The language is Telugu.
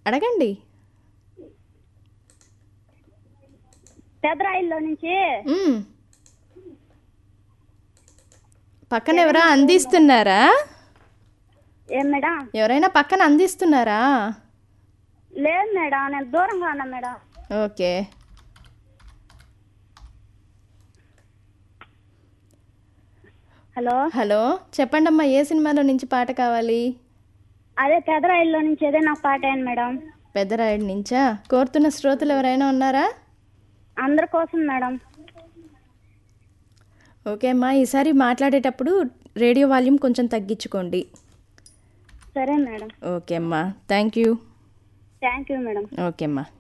అడగండి పెదరాయిల్లో నుంచి మ్మ్. పక్కన ఎవరా అందిస్తున్నారా ఏం మేడం ఎవరైనా పక్కన అందిస్తున్నారా లేదు మేడం నేను దూరంగా ఉన్నా మేడం ఓకే హలో హలో చెప్పండమ్మా ఏ సినిమాలో నుంచి పాట కావాలి అదే పెదరాయిల్లో నుంచి ఏదైనా ఒక పాట అయ్యండి మేడం పెద్దరాయుడు నుంచా కోరుతున్న శ్రోతలు ఎవరైనా ఉన్నారా అందరి కోసం మేడం ఓకే అమ్మా ఈసారి మాట్లాడేటప్పుడు రేడియో వాల్యూమ్ కొంచెం తగ్గించుకోండి సరే మేడం ఓకే అమ్మా thank you thank you madam okay అమ్మా